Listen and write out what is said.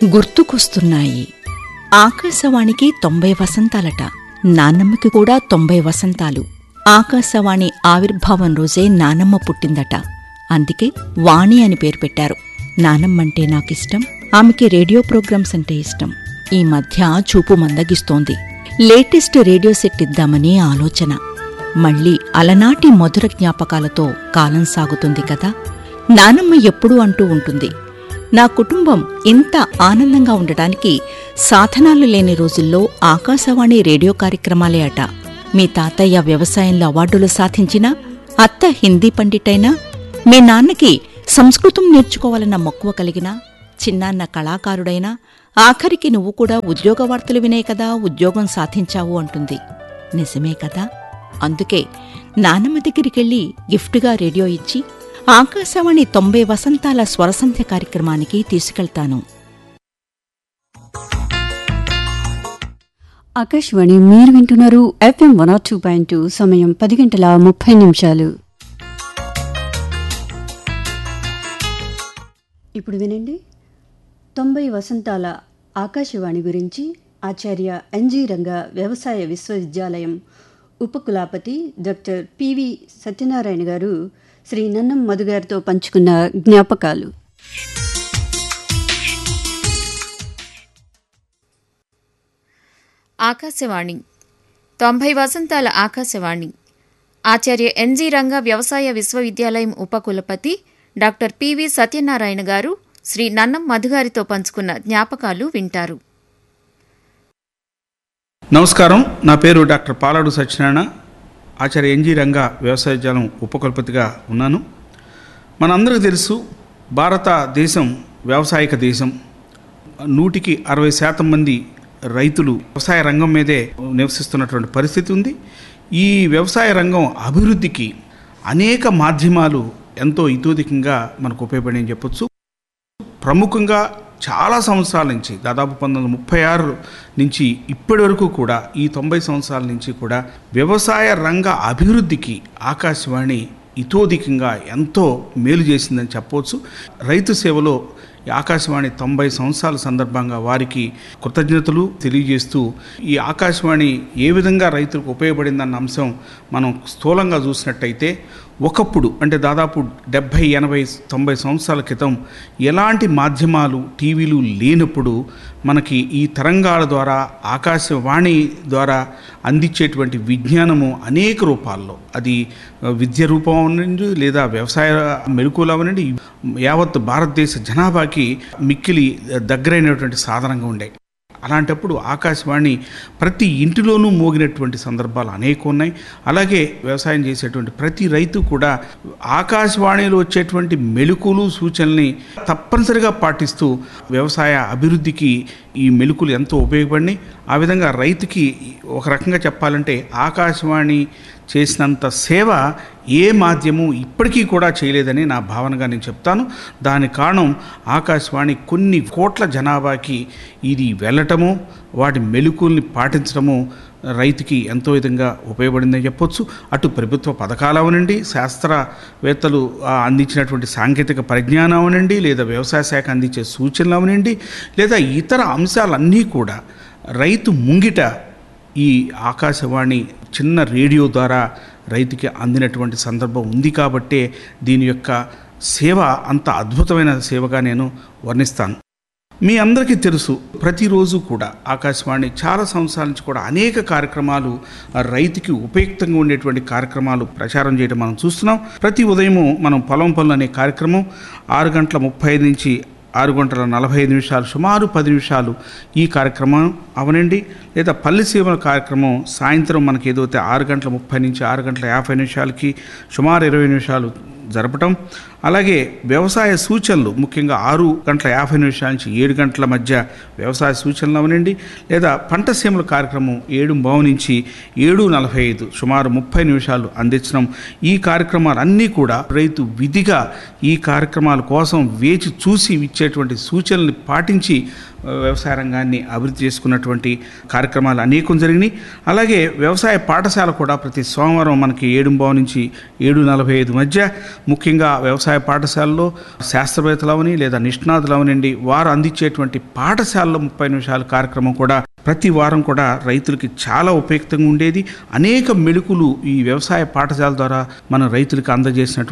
గుర్తుకొస్తున్నాయి ఆకాశవాణికి తొంభై వసంతాలట నానమ్మకి కూడా తొంభై వసంతాలు ఆకాశవాణి ఆవిర్భావం రోజే నానమ్మ పుట్టిందట అందుకే వాణి అని పేరు పెట్టారు నానమ్మంటే నాకిష్టం ఆమెకి రేడియో ప్రోగ్రామ్స్ అంటే ఇష్టం ఈ మధ్య చూపు మందగిస్తోంది లేటెస్ట్ రేడియో సెట్ ఇద్దామని ఆలోచన మళ్ళీ అలనాటి మధుర జ్ఞాపకాలతో కాలం సాగుతుంది కదా నానమ్మ ఎప్పుడూ అంటూ ఉంటుంది నా కుటుంబం ఇంత ఆనందంగా ఉండటానికి సాధనాలు లేని రోజుల్లో ఆకాశవాణి రేడియో కార్యక్రమాలే అట మీ తాతయ్య వ్యవసాయంలో అవార్డులు సాధించినా అత్త హిందీ పండిటైనా మీ నాన్నకి సంస్కృతం నేర్చుకోవాలన్న మక్కువ కలిగినా చిన్నాన్న కళాకారుడైనా ఆఖరికి నువ్వు కూడా ఉద్యోగ వార్తలు వినే కదా ఉద్యోగం సాధించావు అంటుంది నిజమే కదా అందుకే నానమ్మ దగ్గరికెళ్ళి గిఫ్ట్గా రేడియో ఇచ్చి ఆకాశవాణి తొంభై వసంతాల స్వరసంధ్య కార్యక్రమానికి తీసుకెళ్తాను ఆకాశవాణి మీరు వింటున్నారు FM one or two point two సమయం పది గంటల ముప్పై నిమిషాలు ఇప్పుడు వినండి తొంభై వసంతాల ఆకాశవాణి గురించి ఆచార్య ఎన్జి రంగ వ్యవసాయ విశ్వవిద్యాలయం ఉపకులాపతి డాక్టర్ పివి సత్యనారాయణ గారు శ్రీ నన్నం మధు గారితో పంచుకున్న జ్ఞాపకాలు ఆకాశవాణి తొంభై వసంతాల ఆకాశవాణి ఆచార్య ఎన్జి రంగ వ్యవసాయ విశ్వవిద్యాలయం ఉపకులపతి డాక్టర్ పివి సత్యనారాయణ గారు శ్రీ నన్నం మధుగారితో పంచుకున్న జ్ఞాపకాలు వింటారు నమస్కారం నా పేరు డాక్టర్ పాలాడు సత్యనారాయణ ఆచార్య ఎన్జి రంగ వ్యవసాయ విద్యాలయం ఉపకులపతిగా ఉన్నాను మనందరికీ తెలుసు భారతదేశం వ్యవసాయక దేశం నూటికి అరవై శాతం మంది రైతులు వ్యవసాయ రంగం మీదే నివసిస్తున్నటువంటి పరిస్థితి ఉంది ఈ వ్యవసాయ రంగం అభివృద్ధికి అనేక మాధ్యమాలు ఎంతో ఇతోధికంగా మనకు ఉపయోగపడి చెప్పొచ్చు ప్రముఖంగా చాలా సంవత్సరాల నుంచి దాదాపు పంతొమ్మిది వందల ముప్పై ఆరు నుంచి ఇప్పటి వరకు కూడా ఈ తొంభై సంవత్సరాల నుంచి కూడా వ్యవసాయ రంగ అభివృద్ధికి ఆకాశవాణి ఇతోధికంగా ఎంతో మేలు చేసిందని చెప్పవచ్చు రైతు సేవలో ఈ ఆకాశవాణి తొంభై సంవత్సరాల సందర్భంగా వారికి కృతజ్ఞతలు తెలియజేస్తూ ఈ ఆకాశవాణి ఏ విధంగా రైతులకు ఉపయోగపడిందన్న అంశం మనం స్థూలంగా చూసినట్టయితే ఒకప్పుడు అంటే దాదాపు డెబ్భై ఎనభై తొంభై సంవత్సరాల క్రితం ఎలాంటి మాధ్యమాలు టీవీలు లేనప్పుడు మనకి ఈ తరంగాల ద్వారా ఆకాశవాణి ద్వారా అందించేటువంటి విజ్ఞానము అనేక రూపాల్లో అది విద్య రూపం అవనండి లేదా వ్యవసాయ మెలకువలు అవనండి యావత్ భారతదేశ జనాభాకి మిక్కిలి దగ్గరైనటువంటి సాధనంగా ఉండే అలాంటప్పుడు ఆకాశవాణి ప్రతి ఇంటిలోనూ మోగినటువంటి సందర్భాలు అనేక ఉన్నాయి అలాగే వ్యవసాయం చేసేటువంటి ప్రతి రైతు కూడా ఆకాశవాణిలో వచ్చేటువంటి మెలుకులు సూచనల్ని తప్పనిసరిగా పాటిస్తూ వ్యవసాయ అభివృద్ధికి ఈ మెలుకులు ఎంతో ఉపయోగపడినాయి ఆ విధంగా రైతుకి ఒక రకంగా చెప్పాలంటే ఆకాశవాణి చేసినంత సేవ ఏ మాధ్యమం ఇప్పటికీ కూడా చేయలేదని నా భావనగా నేను చెప్తాను దాని కారణం ఆకాశవాణి కొన్ని కోట్ల జనాభాకి ఇది వెళ్ళటము వాటి మెలుకుల్ని పాటించడము రైతుకి ఎంతో విధంగా ఉపయోగపడిందని చెప్పొచ్చు అటు ప్రభుత్వ పథకాలు అవనండి శాస్త్రవేత్తలు ఆ, అందించినటువంటి సాంకేతిక పరిజ్ఞానం అవనండి లేదా వ్యవసాయ శాఖ అందించే సూచనలు అవనండి లేదా ఇతర అంశాలన్నీ కూడా రైతు ముంగిట ఈ ఆకాశవాణి చిన్న రేడియో ద్వారా రైతుకి అందినటువంటి సందర్భం ఉంది కాబట్టే దీని యొక్క సేవ అంత అద్భుతమైన సేవగా నేను వర్ణిస్తాను మీ అందరికీ తెలుసు ప్రతిరోజు కూడా ఆకాశవాణి చాలా సంవత్సరాల నుంచి కూడా అనేక కార్యక్రమాలు ఆ, రైతుకి ఉపయుక్తంగా ఉండేటువంటి కార్యక్రమాలు ప్రచారం చేయడం మనం చూస్తున్నాం ప్రతి ఉదయము మనం పొలం పనులు అనే కార్యక్రమం ఆరు గంటల ముప్పై ఐదు నుంచి ఆరు గంటల నలభై ఐదు నిమిషాలు సుమారు పది నిమిషాలు ఈ కార్యక్రమం అవనండి లేదా పల్లి సేవల కార్యక్రమం సాయంత్రం మనకి ఏదైతే ఆరు గంటల ముప్పై నుంచి ఆరు గంటల యాభై నిమిషాలకి సుమారు ఇరవై నిమిషాలు జరపటం అలాగే వ్యవసాయ సూచనలు ముఖ్యంగా ఆరు గంటల యాభై నిమిషాల నుంచి ఏడు గంటల మధ్య వ్యవసాయ సూచనలు అవనండి లేదా పంట సీమల కార్యక్రమం ఏడు బావు నుంచి ఏడు నలభై ఐదు సుమారు ముప్పై నిమిషాలు అందించడం ఈ కార్యక్రమాలన్నీ కూడా రైతు విధిగా ఈ కార్యక్రమాల కోసం వేచి చూసి ఇచ్చేటువంటి సూచనల్ని పాటించి వ్యవసాయ రంగాన్ని అభివృద్ధి చేసుకున్నటువంటి కార్యక్రమాలు అనేకం జరిగినాయి అలాగే వ్యవసాయ పాఠశాల కూడా ప్రతి సోమవారం మనకి ఏడుంబావు నుంచి ఏడు నలభై ఐదు మధ్య ముఖ్యంగా వ్యవసాయ పాఠశాలలో శాస్త్రవేత్తలు అవని లేదా నిష్ణాతులు అవనండి వారు అందించేటువంటి పాఠశాలలో ముప్పై నిమిషాల కార్యక్రమం కూడా ప్రతి వారం కూడా రైతులకి చాలా ఉపయుక్తంగా ఉండేది అనేక మెళుకులు ఈ వ్యవసాయ పాఠశాల ద్వారా మన రైతులకు అందజేసినటువంటి